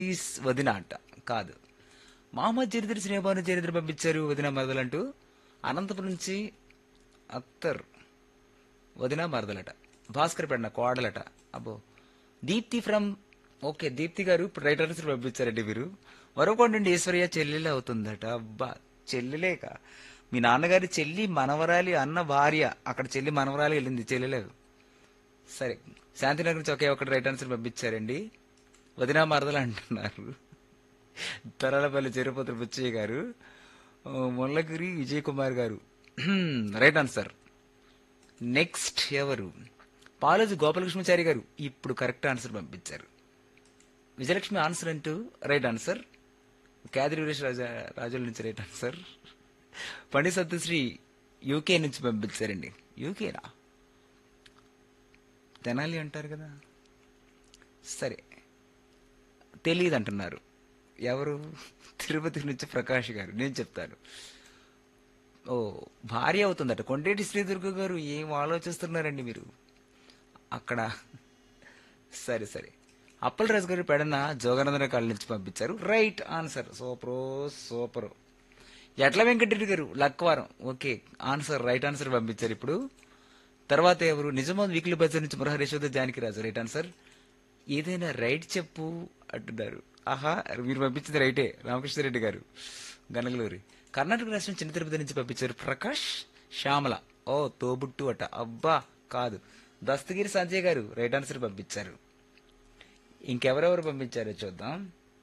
is వదిన అంట కాదు మహమ్మద్ చరిత్ర శ్రీబాను చరిత్ర పంపించారు వదిన మరదలంటూ అనంతపురం నుంచి అత్తర్ వదిన మరదలట భాస్కర్ పెడిన కోడలట అబ్బో దీప్తి ఫ్రమ్ ఓకే దీప్తి గారు ఇప్పుడు రైట్ ఆన్సర్ పంపించారండి మీరు మరొకటి నుండి ఈశ్వర్య చెల్లెలే అవుతుందట అబ్బా చెల్లెలేక మీ నాన్నగారి చెల్లి మనవరాలి అన్న భార్య అక్కడ చెల్లి మనవరాలి వెళ్ళింది చెల్లెలేదు సరే శాంతినగర్ నుంచి ఒకే ఒకటి రైట్ ఆన్సర్ పంపించారండి వదినా మరదలు అంటున్నారు తరాలపల్లి చెరుపతి బుచ్చయ్య గారు ఆ, ముల్లగిరి విజయ్ కుమార్ గారు రైట్ ఆన్సర్ నెక్స్ట్ ఎవరు పాలోజు గోపాలకృష్ణచారి గారు ఇప్పుడు కరెక్ట్ ఆన్సర్ పంపించారు విజయలక్ష్మి ఆన్సర్ అంటూ రైట్ ఆన్సర్ కేదరి వీరేష్ రాజా రాజుల నుంచి right answer Pandit Satyasri UK నుంచి పంపించారండి యూకేనా తెనాలి అంటారు కదా సరే తెలియదు అంటున్నారు ఎవరు తిరుపతి నుంచి ప్రకాష్ గారు నేను చెప్తాను ఓ భార్య అవుతుందట కొండేటి శ్రీదుర్గ గారు ఏం ఆలోచిస్తున్నారండి మీరు అక్కడ సరే సరే అప్పలరాజు గారు పెడన జోగానందన కాళ్ళ నుంచి పంపించారు right answer super super Etla Venkatareddy గారు Lakwaram okay answer right answer పంపించారు ఇప్పుడు తర్వాత ఎవరు నిజామాబాద్ వీక్లీ బజార్ నుంచి మురహరి యశోద జానకిరాజు రైట్ ఆన్సర్ ఏదైనా రైట్ చెప్పు అంటున్నారు ఆహా మీరు పంపించింది రైటే రామకృష్ణారెడ్డి గారు గనగలూరి కర్ణాటక రాష్ట్రం చిన్న తిరుపతి నుంచి పంపించారు ప్రకాష్ శ్యామల ఓ తోబుట్టు అట అబ్బా కాదు దస్తగిరి సంజయ్ గారు రైట్ ఆన్సర్ పంపించారు ఇంకెవరెవరు పంపించారో చూద్దాం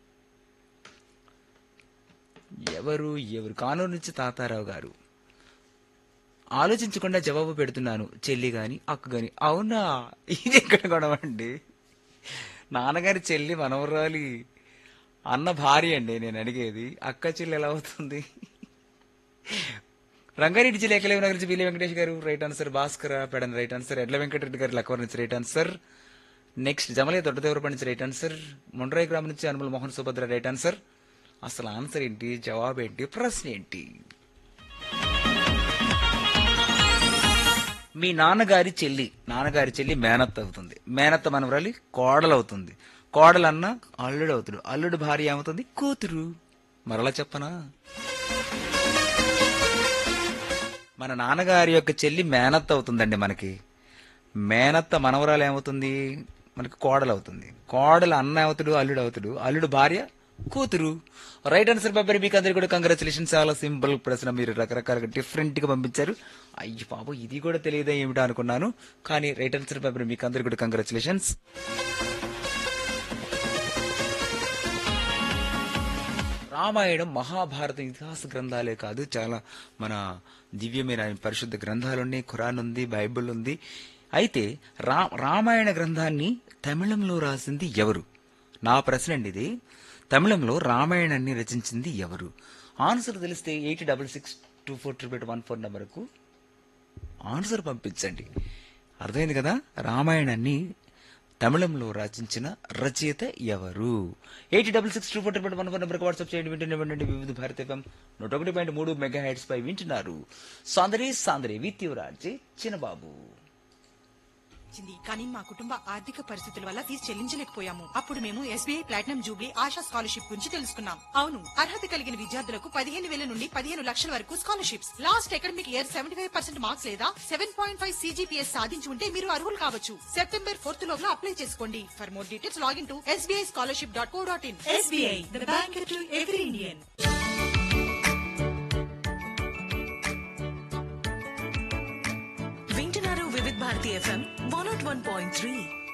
ఎవరు ఎవరు కానూరు నుంచి తాతారావు గారు ఆలోచించకుండా జవాబు పెడుతున్నాను చెల్లి గాని అక్క గాని అవునా ఇది ఎక్కడ గొడవండి నాన్నగారి చెల్లి మనవరాలి అన్న భార్య అండి నేను అడిగేది అక్క చెల్లి ఎలా అవుతుంది రంగారెడ్డి జిల్లా ఎక్కలేవు నగర్ నుంచి బిల్లి వెంకటేష్ గారు right answer Bhaskar Pedan right answer Edla Venkatareddy గారు లక్వర్ నుంచి right answer next Jamalayya Doddadevarapadi నుంచి రైట్ ఆన్సర్ మొండ్రాయి గ్రామం నుంచి అనుమల్ మోహన్ సుభద్ర రైట్ ఆన్సర్ అసలు ఆన్సర్ ఏంటి జవాబు ఏంటి ప్రశ్న ఏంటి మీ నాన్నగారి చెల్లి నాన్నగారి చెల్లి మేనత్త అవుతుంది మేనత్త మనవరాలి కోడలు అవుతుంది కోడలన్న అల్లుడు అవుతాడు అల్లుడు భార్య ఏమవుతుంది కూతురు మరలా చెప్పనా మన నాన్నగారి యొక్క చెల్లి మేనత్త అవుతుందండి మనకి మేనత్త మనవరాలు ఏమవుతుంది మనకి కోడలు అవుతుంది కోడలు అన్న అవుతాడు అల్లుడు అవుతాడు అల్లుడు భార్య కూతురు రైట్ ఆన్సర్ పేపర్ మీకు అందరికి కూడా కంగ్రాచులేషన్ చాలా సింపుల్ ప్రశ్న మీరు రకరకాలుగా డిఫరెంట్ గా పంపించారు అయ్యి బాబు ఇది కూడా తెలియదా ఏమిటో అనుకున్నాను కానీ రైట్ ఆన్సర్ పేపర్ మీకు అందరికి కూడా కంగ్రాచులేషన్స్ రామాయణం మహాభారతం ఇతిహాస గ్రంథాలే కాదు చాలా మన దివ్యమైన పరిశుద్ధ గ్రంథాలు ఉన్నాయి ఖురాన్ ఉంది బైబిల్ ఉంది అయితే రా రామాయణ గ్రంథాన్ని తమిళంలో రాసింది ఎవరు నా ప్రశ్న అండి ఇది తమిళంలో రామాయణాన్ని రచించింది ఎవరు ఆన్సర్ తెలిస్తే eight double six two four triple one four నెంబర్కు ఆన్సర్ పంపించండి అర్థమైంది కదా రామాయణాన్ని తమిళంలో రచించిన రచయిత ఎవరు eighty double six two four triple one four నెంబర్కి వాట్సాప్ చేయండి వింటూనే వినండి వివిధ భారత ఎఫ్ఎం నూట ఒకటి పాయింట్ మూడు మెగా హెడ్స్ పై వింటున్నారు సాందరి సాందరి విత్ యువరాజీ చిన్నబాబు వచ్చింది కానీ మా కుటుంబ ఆర్థిక పరిస్థితుల వల్ల ఫీజు చెల్లించలేకపోయాము అప్పుడు మేము SBI platinum jubilee Asha scholarship గురించి తెలుసుకున్నాం అవును అర్హత కలిగిన విద్యార్థులకు పదిహేను వేల నుండి పదిహేను లక్షల వరకు scholarships last academic year seventy five percent marks లేదా సెవెన్ పాయింట్ ఫైవ్ సీజీపీఎస్ సాధించి ఉంటే మీరు అర్హులు కావచ్చు సెప్టెంబర్ ఫోర్త్ లోపల అప్లై చేసుకోండి for more details login to SBI scholarship dot co dot in SBI the bank to every Indian వింటున్నారు Vividh Bharati FM one naught one point three